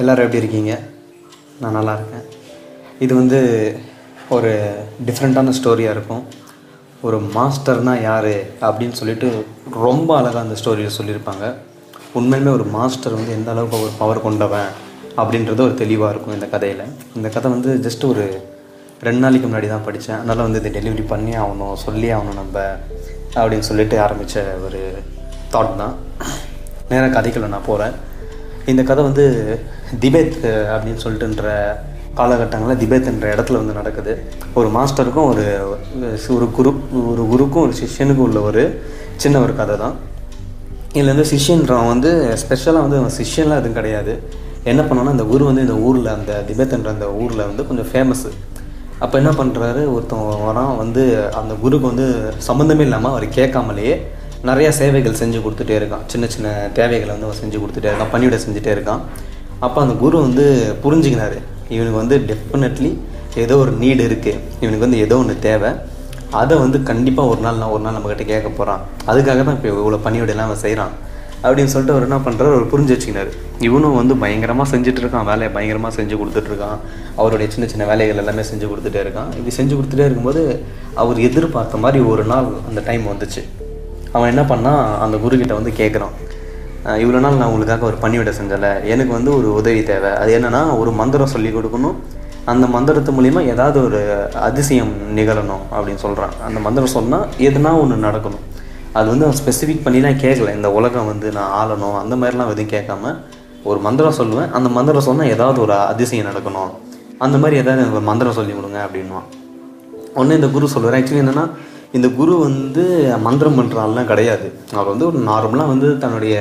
எல்லோரும் எப்படி இருக்கீங்க நான் நல்லா இருக்கேன் இது வந்து ஒரு டிஃப்ரெண்ட்டான ஸ்டோரியாக இருக்கும் ஒரு மாஸ்டர்னா யார் அப்படின்னு சொல்லிட்டு ரொம்ப அழகாக அந்த ஸ்டோரியில் சொல்லியிருப்பாங்க உண்மையுமே ஒரு மாஸ்டர் வந்து எந்த அளவுக்கு ஒரு பவர் கொண்டவன் அப்படின்றது ஒரு தெளிவாக இருக்கும் இந்த கதையில் இந்த கதை வந்து ஜஸ்ட் ஒரு ரெண்டு நாளைக்கு முன்னாடி தான் படித்தேன் அதனால் வந்து இதை டெலிவரி பண்ணி ஆகணும் சொல்லி ஆகணும் நம்ம அப்படின்னு சொல்லிட்டு ஆரம்பித்த ஒரு தாட் தான் நேராக கதைக்குள்ள நான் போகிறேன் இந்த கதை வந்து திபேத் அப்படின்னு சொல்லிட்டுன்ற காலகட்டங்களில் திபேத் என்ற இடத்துல வந்து நடக்குது ஒரு மாஸ்டருக்கும் ஒரு ஒரு குரு ஒரு குருக்கும் ஒரு சிஷ்யனுக்கும் உள்ள ஒரு சின்ன ஒரு கதை தான் இதில் வந்து சிஷ்யன்றவன் வந்து ஸ்பெஷலாக வந்து அவன் சிஷ்யன்லாம் எதுவும் கிடையாது என்ன பண்ணோன்னா அந்த குரு வந்து இந்த ஊரில் அந்த திபேத்ன்ற அந்த ஊரில் வந்து கொஞ்சம் ஃபேமஸ்ஸு அப்போ என்ன பண்ணுறாரு ஒருத்தன் வரான் வந்து அந்த குருக்கு வந்து சம்மந்தமே இல்லாமல் அவர் கேட்காமலேயே நிறையா சேவைகள் செஞ்சு கொடுத்துட்டே இருக்கான் சின்ன சின்ன தேவைகளை வந்து அவன் செஞ்சு கொடுத்துட்டே இருக்கான் பணிவிட செஞ்சுட்டே இருக்கான் அப்போ அந்த குரு வந்து புரிஞ்சுக்கினாரு இவனுக்கு வந்து டெஃபினெட்லி ஏதோ ஒரு நீடு இருக்குது இவனுக்கு வந்து ஏதோ ஒன்று தேவை அதை வந்து கண்டிப்பாக ஒரு நாள் நான் ஒரு நாள் நம்மக்கிட்ட கேட்க போகிறான் அதுக்காக தான் இப்போ இவ்வளோ பணியோடலாம் அவன் செய்கிறான் அப்படின்னு சொல்லிட்டு அவர் என்ன பண்ணுறாரு அவர் புரிஞ்சு வச்சுக்கினாரு இவனும் வந்து பயங்கரமாக செஞ்சுட்டு இருக்கான் வேலையை பயங்கரமாக செஞ்சு கொடுத்துட்ருக்கான் அவருடைய சின்ன சின்ன வேலைகள் எல்லாமே செஞ்சு கொடுத்துட்டே இருக்கான் இப்படி செஞ்சு கொடுத்துட்டே இருக்கும்போது அவர் எதிர்பார்த்த மாதிரி ஒரு நாள் அந்த டைம் வந்துச்சு அவன் என்ன பண்ணால் அந்த குருக்கிட்ட வந்து கேட்குறான் இவ்வளோ நாள் நான் உங்களுக்காக ஒரு பணிவிட செஞ்சலை எனக்கு வந்து ஒரு உதவி தேவை அது என்னென்னா ஒரு மந்திரம் சொல்லி கொடுக்கணும் அந்த மந்திரத்து மூலிமா ஏதாவது ஒரு அதிசயம் நிகழணும் அப்படின்னு சொல்கிறான் அந்த மந்திரம் சொன்னால் எதுனா ஒன்று நடக்கணும் அது வந்து அவன் ஸ்பெசிஃபிக் பண்ணிலாம் கேட்கல இந்த உலகம் வந்து நான் ஆளணும் அந்த மாதிரிலாம் எதுவும் கேட்காம ஒரு மந்திரம் சொல்லுவேன் அந்த மந்திரம் சொன்னால் ஏதாவது ஒரு அதிசயம் நடக்கணும் அந்த மாதிரி ஏதாவது எனக்கு ஒரு மந்திரம் சொல்லி கொடுங்க அப்படின்வான் ஒன்று இந்த குரு சொல்லுவார் ஆக்சுவலி என்னென்னா இந்த குரு வந்து மந்திரம் பண்ணுற ஆள்லாம் கிடையாது அவர் வந்து ஒரு நார்மலாக வந்து தன்னுடைய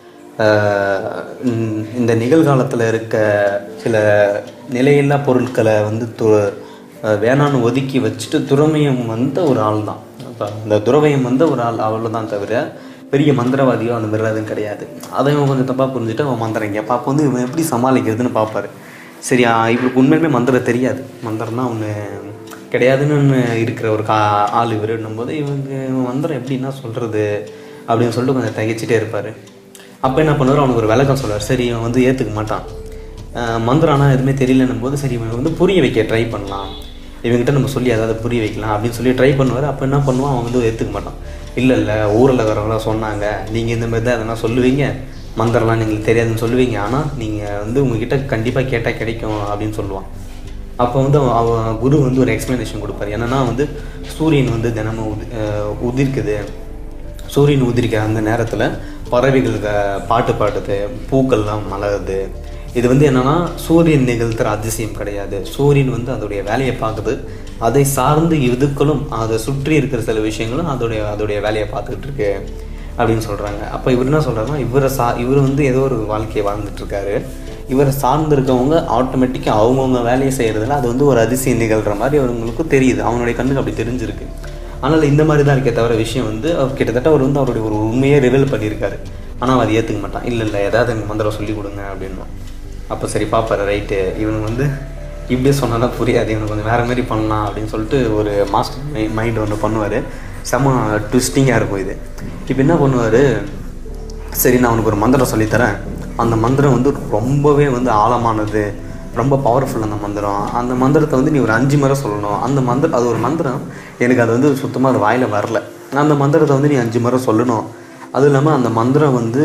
இந்த நிகழ்காலத்தில் இருக்க சில நிலையில்லா பொருட்களை வந்து து வேணான்னு ஒதுக்கி வச்சுட்டு துறமையம் வந்த ஒரு ஆள் தான் இப்போ இந்த துறவையம் வந்த ஒரு ஆள் அவ்வளோதான் தவிர பெரிய மந்திரவாதியோ அந்த மாதிரி எதுவும் கிடையாது அதை இவன் கொஞ்சம் தப்பாக புரிஞ்சுட்டு அவன் மந்திரம் கேட்பான் அப்போ வந்து இவன் எப்படி சமாளிக்கிறதுன்னு பார்ப்பாரு சரி இவருக்கு உண்மையுமே மந்திரம் தெரியாது மந்திரம்னா ஒன்று கிடையாதுன்னு இருக்கிற ஒரு கா ஆள் இவருன்னும் போது இவங்க மந்திரம் எப்படின்னா சொல்கிறது அப்படின்னு சொல்லிட்டு கொஞ்சம் தகைச்சிட்டே இருப்பார் அப்போ என்ன பண்ணுவார் அவனுக்கு ஒரு விளக்கம் சொல்லுவார் சரி இவன் வந்து ஏற்றுக்க மாட்டான் மந்திரம் ஆனால் எதுவுமே தெரியலன்னும் போது சரி இவன் வந்து புரிய வைக்க ட்ரை பண்ணலாம் இவங்ககிட்ட நம்ம சொல்லி ஏதாவது புரிய வைக்கலாம் அப்படின்னு சொல்லி ட்ரை பண்ணுவார் அப்போ என்ன பண்ணுவான் அவன் வந்து ஏற்றுக்க மாட்டான் இல்லை இல்லை ஊரில் வரவங்களாம் சொன்னாங்க நீங்கள் இந்த மாதிரி தான் எதனா சொல்லுவீங்க மந்திரம்லாம் நீங்கள் தெரியாதுன்னு சொல்லுவீங்க ஆனால் நீங்கள் வந்து உங்ககிட்ட கண்டிப்பாக கேட்டால் கிடைக்கும் அப்படின்னு சொல்லுவான் அப்போ வந்து அவன் குரு வந்து ஒரு எக்ஸ்ப்ளனேஷன் கொடுப்பார் என்னென்னா வந்து சூரியன் வந்து தினமும் உதி உதிர்க்குது சூரியன் உதிரிக்கிற அந்த நேரத்தில் பறவைகள் பாட்டு பாடுது பூக்கள்லாம் மலருது இது வந்து என்னென்னா சூரியன் நிகழ்த்துற அதிசயம் கிடையாது சூரியன் வந்து அதோடைய வேலையை பார்க்குது அதை சார்ந்து இதுக்களும் அதை சுற்றி இருக்கிற சில விஷயங்களும் அதோடைய அதோடைய வேலையை பார்த்துக்கிட்டு இருக்கு அப்படின்னு சொல்கிறாங்க அப்போ இவர் என்ன சொல்கிறாருன்னா இவரை சா இவர் வந்து ஏதோ ஒரு வாழ்க்கையை வாழ்ந்துட்டுருக்காரு இவரை சார்ந்து இருக்கவங்க ஆட்டோமேட்டிக்காக அவங்கவுங்க வேலையை செய்கிறதுல அது வந்து ஒரு அதிசயம் நிகழ்கிற மாதிரி அவங்களுக்கு தெரியுது அவனுடைய கண்ணுக்கு அப்படி தெரிஞ்சிருக்கு ஆனால் இந்த மாதிரி தான் இருக்கே தவிர விஷயம் வந்து அவர் கிட்டத்தட்ட அவர் வந்து அவருடைய ஒரு உண்மையை ரிவீல் பண்ணியிருக்காரு ஆனால் அவர் ஏற்றுக்க மாட்டான் இல்லை இல்லை ஏதாவது எனக்கு மந்திரம் சொல்லி கொடுங்க அப்படின்னும் அப்போ சரி பார்ப்பாரு ரைட்டு இவனுக்கு வந்து இப்படியே சொன்னால் தான் புரியாது இவனுக்கு கொஞ்சம் வேறு மாதிரி பண்ணலாம் அப்படின்னு சொல்லிட்டு ஒரு மாஸ்டர் மை மைண்ட் ஒன்று பண்ணுவார் செம்ம ட்விஸ்டிங்காக இருக்கும் இது இப்போ என்ன பண்ணுவார் சரி நான் உனக்கு ஒரு மந்திரம் சொல்லித்தரேன் அந்த மந்திரம் வந்து ரொம்பவே வந்து ஆழமானது ரொம்ப பவர்ஃபுல் அந்த மந்திரம் அந்த மந்திரத்தை வந்து நீ ஒரு அஞ்சு முறை சொல்லணும் அந்த மந்திரம் அது ஒரு மந்திரம் எனக்கு அது வந்து சுத்தமாக அது வாயில் வரல அந்த மந்திரத்தை வந்து நீ அஞ்சு முறை சொல்லணும் அதுவும் இல்லாமல் அந்த மந்திரம் வந்து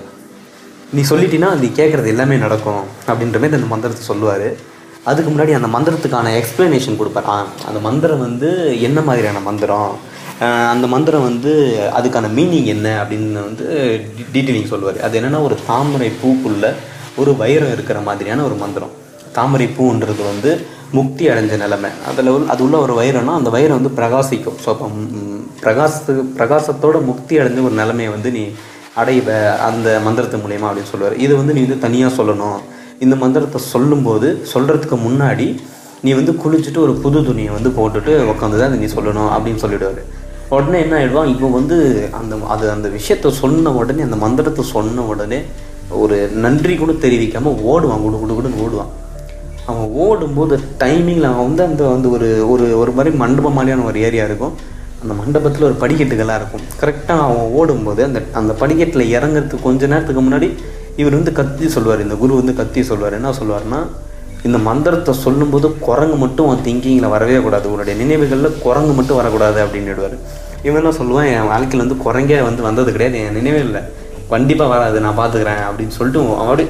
நீ சொல்லிட்டீங்கன்னா நீ கேட்குறது எல்லாமே நடக்கும் அப்படின்ற மாதிரி அந்த மந்திரத்தை சொல்லுவார் அதுக்கு முன்னாடி அந்த மந்திரத்துக்கான எக்ஸ்ப்ளனேஷன் கொடுப்பார் அந்த மந்திரம் வந்து என்ன மாதிரியான மந்திரம் அந்த மந்திரம் வந்து அதுக்கான மீனிங் என்ன அப்படின்னு வந்து டீட்டெயிலிங் சொல்லுவார் அது என்னென்னா ஒரு தாமரை பூக்குள்ள ஒரு வைரம் இருக்கிற மாதிரியான ஒரு மந்திரம் தாமரை பூன்றது வந்து முக்தி அடைஞ்ச நிலைமை அதில் உள்ள அது உள்ள ஒரு வைரம்னா அந்த வைரம் வந்து பிரகாசிக்கும் ஸோ அப்போ பிரகாசத்துக்கு பிரகாசத்தோட முக்தி அடைஞ்ச ஒரு நிலைமையை வந்து நீ அடைவ அந்த மந்திரத்து மூலயமா அப்படின்னு சொல்லுவார் இது வந்து நீ வந்து தனியாக சொல்லணும் இந்த மந்திரத்தை சொல்லும்போது சொல்கிறதுக்கு முன்னாடி நீ வந்து குளிச்சுட்டு ஒரு புது துணியை வந்து போட்டுட்டு உட்காந்து தான் நீ சொல்லணும் அப்படின்னு சொல்லிடுவார் உடனே என்ன ஆகிடுவான் இப்போ வந்து அந்த அது அந்த விஷயத்த சொன்ன உடனே அந்த மந்திரத்தை சொன்ன உடனே ஒரு நன்றி கூட தெரிவிக்காமல் ஓடுவான் குடு குடு குடுன்னு ஓடுவான் அவன் ஓடும்போது டைமிங்கில் அவன் வந்து அந்த வந்து ஒரு ஒரு ஒரு மாதிரி மண்டபம் மாதிரியான ஒரு ஏரியா இருக்கும் அந்த மண்டபத்தில் ஒரு படிக்கட்டுகளாக இருக்கும் கரெக்டாக அவன் ஓடும்போது அந்த அந்த படிக்கட்டில் இறங்குறதுக்கு கொஞ்ச நேரத்துக்கு முன்னாடி இவர் வந்து கத்தி சொல்லுவார் இந்த குரு வந்து கத்தி சொல்லுவார் என்ன சொல்லுவார்னா இந்த மந்திரத்தை சொல்லும்போது குரங்கு மட்டும் உன் திங்கிங்கில் வரவே கூடாது உன்னுடைய நினைவுகளில் குரங்கு மட்டும் வரக்கூடாது அப்படின்னுடுவார் இவன் என்ன சொல்லுவான் என் வாழ்க்கையில் வந்து குரங்கே வந்து வந்தது கிடையாது என் நினைவே இல்லை கண்டிப்பாக வராது நான் பார்த்துக்கிறேன் அப்படின்னு சொல்லிட்டு அப்படி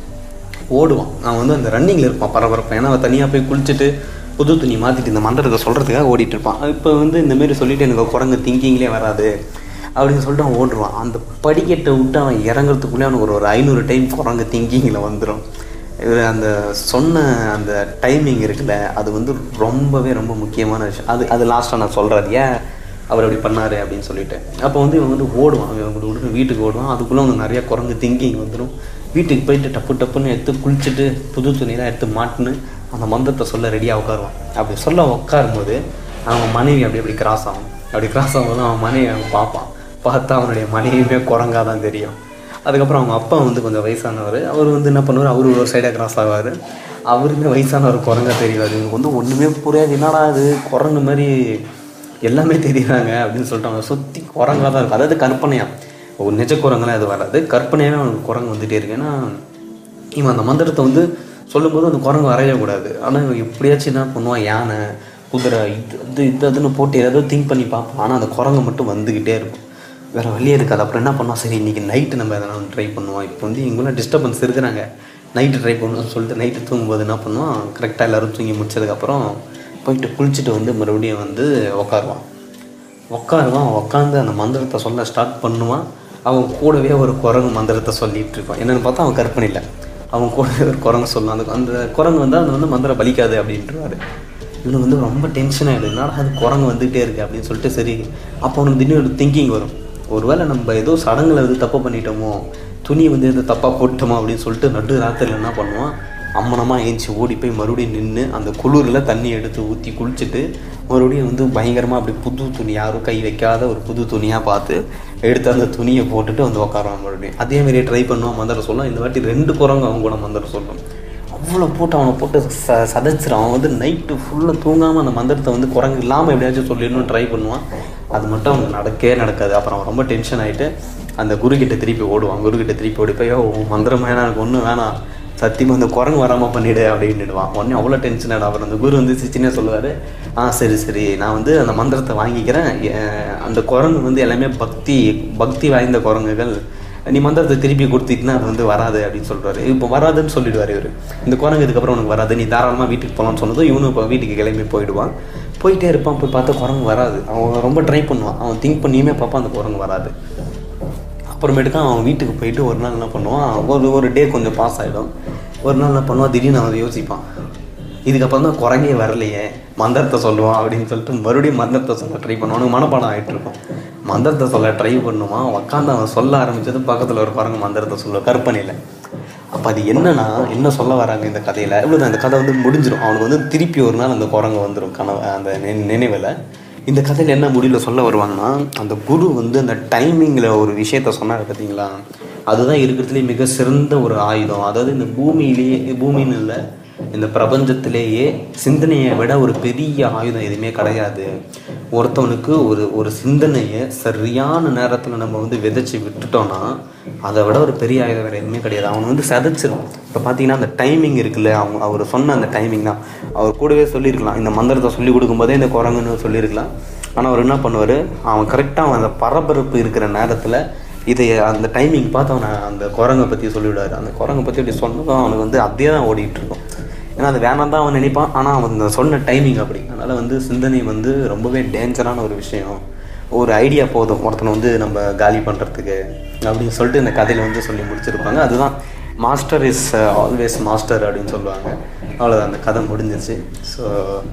ஓடுவான் அவன் வந்து அந்த ரன்னிங்கில் இருப்பான் பரபரப்பான் ஏன்னா அவன் தனியாக போய் குளிச்சுட்டு புது துணி மாற்றிட்டு இந்த மந்திரத்தை சொல்கிறதுக்காக ஓடிட்டு இருப்பான் இப்போ வந்து இந்த மாதிரி சொல்லிட்டு எனக்கு குரங்கு திங்கிங்லேயே வராது அப்படின்னு சொல்லிட்டு அவன் ஓடுவான் அந்த படிக்கட்டை விட்டு அவன் இறங்குறதுக்குள்ளே அவனுக்கு ஒரு ஒரு ஐநூறு டைம் குரங்கு திங்கிங்கில் வந்துடும் இவர் அந்த சொன்ன அந்த டைமிங் இருக்குல்ல அது வந்து ரொம்பவே ரொம்ப முக்கியமான விஷயம் அது அது லாஸ்ட்டாக நான் சொல்கிறது ஏன் அவர் அப்படி பண்ணார் அப்படின்னு சொல்லிட்டு அப்போ வந்து இவன் வந்து ஓடுவான் இவன் விட்டு வீட்டுக்கு ஓடுவான் அதுக்குள்ளே வந்து நிறைய குரங்கு திங்கிங் வந்துடும் வீட்டுக்கு போயிட்டு டப்பு டப்புன்னு எடுத்து குளிச்சுட்டு புது துணியெல்லாம் எடுத்து மாட்டுன்னு அந்த மந்திரத்தை சொல்ல ரெடியாக உட்காருவான் அப்படி சொல்ல உட்காரும்போது அவன் மனைவி அப்படி அப்படி கிராஸ் ஆகும் அப்படி கிராஸ் ஆகும்போது அவன் மனைவி அவன் பார்ப்பான் பார்த்தா அவனுடைய மனைவியுமே குரங்கா தான் தெரியும் அதுக்கப்புறம் அவங்க அப்பா வந்து கொஞ்சம் வயசானவர் அவர் வந்து என்ன பண்ணுவார் அவர் ஒரு சைடாக கிராஸ் ஆவார் அவருமே வயசானவர் குரங்கா தெரியாது இவனுக்கு வந்து ஒன்றுமே புரியாது என்னடா இது குரங்கு மாதிரி எல்லாமே தெரியுறாங்க அப்படின்னு சொல்லிட்டு அவங்க சுற்றி குரங்கா தான் இருக்கும் அதாவது கற்பனையா ஒரு நிஜ குரங்கெல்லாம் இது வராது கற்பனையாகவே அவனுக்கு குரங்கு வந்துகிட்டே இருக்கு ஏன்னா இவன் அந்த மந்திரத்தை வந்து சொல்லும்போது அந்த குரங்கு வரையவே கூடாது ஆனால் இவன் எப்படியாச்சும் என்ன பண்ணுவான் யானை குதிரை இது இது இது அதுன்னு போட்டு ஏதாவது திங்க் பண்ணி பார்ப்பான் ஆனால் அந்த குரங்கு மட்டும் வந்துக்கிட்டே இருக்கும் வேறு வழியே இருக்காது அப்புறம் என்ன பண்ணுவான் சரி இன்றைக்கி நைட்டு நம்ம எதனா ட்ரை பண்ணுவோம் இப்போ வந்து இவங்களாம் டிஸ்டர்பன்ஸ் இருக்கிறாங்க நைட்டு ட்ரை பண்ணுவோம்னு சொல்லிட்டு நைட்டு தூங்கும்போது என்ன பண்ணுவான் கரெக்டாக எல்லோரும் தூங்கி முடிச்சதுக்கப்புறம் போயிட்டு குளிச்சுட்டு வந்து மறுபடியும் வந்து உக்காருவான் உட்காருவான் உட்காந்து அந்த மந்திரத்தை சொல்ல ஸ்டார்ட் பண்ணுவான் அவன் கூடவே ஒரு குரங்கு மந்திரத்தை சொல்லிட்டு இருப்பான் என்னென்னு பார்த்தா அவன் கற்பனை இல்லை அவன் கூடவே ஒரு குரங்கு சொல்லலாம் அந்த அந்த குரங்கு வந்து அது வந்து மந்திரம் பலிக்காது அப்படின்ட்டுருவாரு இவனுக்கு வந்து ரொம்ப டென்ஷன் ஆகிடுது என்னடா அது குரங்கு வந்துகிட்டே இருக்கு அப்படின்னு சொல்லிட்டு சரி அப்போ அவனுக்கு திடீர்னு ஒரு திங்கிங் வரும் ஒருவேளை நம்ம ஏதோ சடங்குல வந்து தப்பு பண்ணிட்டோமோ துணி வந்து எது தப்பாக போட்டோமோ அப்படின்னு சொல்லிட்டு நடு ராத்திரியில் என்ன பண்ணுவான் அம்மனமாக ஏஞ்சி ஓடி போய் மறுபடியும் நின்று அந்த குளிரில் தண்ணி எடுத்து ஊற்றி குளிச்சுட்டு மறுபடியும் வந்து பயங்கரமாக அப்படி புது துணி யாரும் கை வைக்காத ஒரு புது துணியாக பார்த்து எடுத்து அந்த துணியை போட்டுட்டு வந்து உட்காருவான் மறுபடியும் அதே மாதிரியே ட்ரை பண்ணுவான் மந்திரம் சொல்லலாம் இந்த வாட்டி ரெண்டு குரங்கு அவங்க கூட மந்திரம் சொல்லணும் அவ்வளோ போட்டு அவனை போட்டு ச சதைச்சிடும் அவன் வந்து நைட்டு ஃபுல்லாக தூங்காமல் அந்த மந்திரத்தை வந்து குரங்கு இல்லாமல் எப்படியாச்சும் சொல்லிடணும்னு ட்ரை பண்ணுவான் அது மட்டும் அவனுக்கு நடக்கவே நடக்காது அப்புறம் அவன் ரொம்ப டென்ஷன் ஆகிட்டு அந்த குருக்கிட்ட திருப்பி ஓடுவான் குருக்கிட்ட திருப்பி ஓடி போய் "ஓ, உன் மந்திரம் வேணாம் எனக்கு ஒன்றும் வேணாம் சத்தியமாக அந்த குரங்கு வராமல் பண்ணிடு அப்படின்னுடுவான் உடனே அவ்வளோ டென்ஷன் ஆகிடும் அப்புறம் அந்த குரு வந்து சிச்சினே சொல்லுவார் ஆ சரி சரி நான் வந்து அந்த மந்திரத்தை வாங்கிக்கிறேன் எ- அந்த குரங்கு வந்து எல்லாமே பக்தி பக்தி வாய்ந்த குரங்குகள் நீ மந்திரத்தை திருப்பி கொடுத்திட்டுனா அது வந்து வராது அப்படின்னு சொல்றாரு இப்போ வராதுன்னு சொல்லிடுவார் இவர் இந்த குரங்கு இதுக்கப்புறம் உனக்கு வராது நீ தாராளமாக வீட்டுக்கு போகலான்னு சொன்னதும் இவனும் இப்போ வீட்டுக்கு கிளம்பி போயிடுவான் போயிட்டே இருப்பான் போய் பார்த்தா குரங்கு வராது அவன் ரொம்ப ட்ரை பண்ணுவான் அவன் திங்க் பண்ணியுமே பார்ப்பான் அந்த குரங்கு வராது அப்புறமேட்டுக்கு அவன் வீட்டுக்கு போயிட்டு ஒரு நாள் என்ன பண்ணுவான் ஒரு ஒரு டே கொஞ்சம் பாஸ் ஆகிடும் ஒரு நாள் என்ன பண்ணுவான் திடீர்னு அவன் யோசிப்பான் இதுக்கப்புறம் தான் குரங்கே வரலையே மந்திரத்தை சொல்லுவான் அப்படின்னு சொல்லிட்டு மறுபடியும் மந்திரத்தை சொல்ல ட்ரை பண்ணுவான் அவனுக்கு மனப்பாடம் ஆகிட்டு இருக்கும் மந்திரத்தை சொல்ல ட்ரை பண்ணுவான் உட்காந்து அவன் சொல்ல ஆரம்பிச்சது பக்கத்தில் ஒரு குரங்கு மந்திரத்தை சொல்ல கற்பனையில் அப்போ அது என்னன்னா என்ன சொல்ல வராங்க இந்த கதையில் இவ்வளோதான் இந்த கதை வந்து முடிஞ்சிடும் அவனுக்கு வந்து திருப்பி ஒரு நாள் அந்த குரங்கு வந்துடும் கனவு அந்த நினை- நினைவில் இந்த கதையில் என்ன முடிவில் சொல்ல வருவாங்கன்னா அந்த குரு வந்து அந்த டைமிங்கில் ஒரு விஷயத்த சொன்னாங்க பார்த்தீங்களா அதுதான் இருக்கிறதுலே மிக சிறந்த ஒரு ஆயுதம் அதாவது இந்த பூமியிலேயே பூமின்னு இல்லை இந்த பிரபஞ்சத்திலேயே சிந்தனையை விட ஒரு பெரிய ஆயுதம் எதுவுமே கிடையாது ஒருத்தவனுக்கு ஒரு ஒரு சிந்தனையை சரியான நேரத்தில் நம்ம வந்து விதைச்சி விட்டுட்டோம்னா அதை விட ஒரு பெரிய ஆயுதம் வேறு எதுவுமே கிடையாது அவன் வந்து சதைச்சிரும் இப்போ பார்த்தீங்கன்னா அந்த டைமிங் இருக்குல்ல அவங்க அவர் சொன்ன அந்த டைமிங் தான் அவர் கூடவே சொல்லியிருக்கலாம் இந்த மந்திரத்தை சொல்லி கொடுக்கும்போதே இந்த குரங்குன்னு சொல்லியிருக்கலாம் ஆனால் அவர் என்ன பண்ணுவார் அவன் கரெக்டாக அவன் அந்த பரபரப்பு இருக்கிற நேரத்தில் இதை அந்த டைமிங் பார்த்து அவனை அந்த குரங்கை பற்றி சொல்லிவிடுவார் அந்த குரங்கை பற்றி அப்படி சொன்னதும் அவனுக்கு வந்து அப்படியே தான் ஓடிட்டு இருக்கும் ஏன்னா அது வேணாம் தான் அவன் நினைப்பான் ஆனால் அவன் அந்த சொன்ன டைமிங் அப்படி அதனால் வந்து சிந்தனை வந்து ரொம்பவே டேஞ்சரான ஒரு விஷயம் ஒரு ஐடியா போதும் ஒருத்தனை வந்து நம்ம காலி பண்ணுறதுக்கு அப்படின்னு சொல்லிட்டு இந்த கதையில் வந்து சொல்லி முடிச்சிருப்பாங்க அதுதான் மாஸ்டர் இஸ் ஆல்வேஸ் மாஸ்டர் அப்படின்னு சொல்லுவாங்க அவ்வளோதான் அந்த கதை முடிஞ்சிருச்சு ஸோ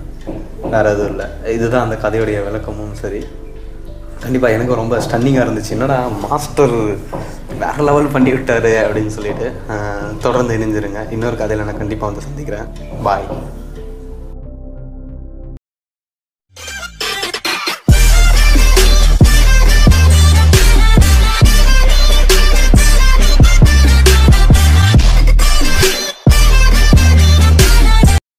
வேறு எதுவும் இல்லை இதுதான் அந்த கதையுடைய விளக்கமும் சரி கண்டிப்பாக எனக்கு ரொம்ப ஸ்டன்னிங்காக இருந்துச்சு என்னடா மாஸ்டர் வேறு லெவல் பண்ணி விட்டாரு அப்படின்னு சொல்லிட்டு அஹ், தொடர்ந்து இணைஞ்சிருங்க இன்னொரு கதையில் நான் கண்டிப்பாக வந்து சந்திக்கிறேன் பாய்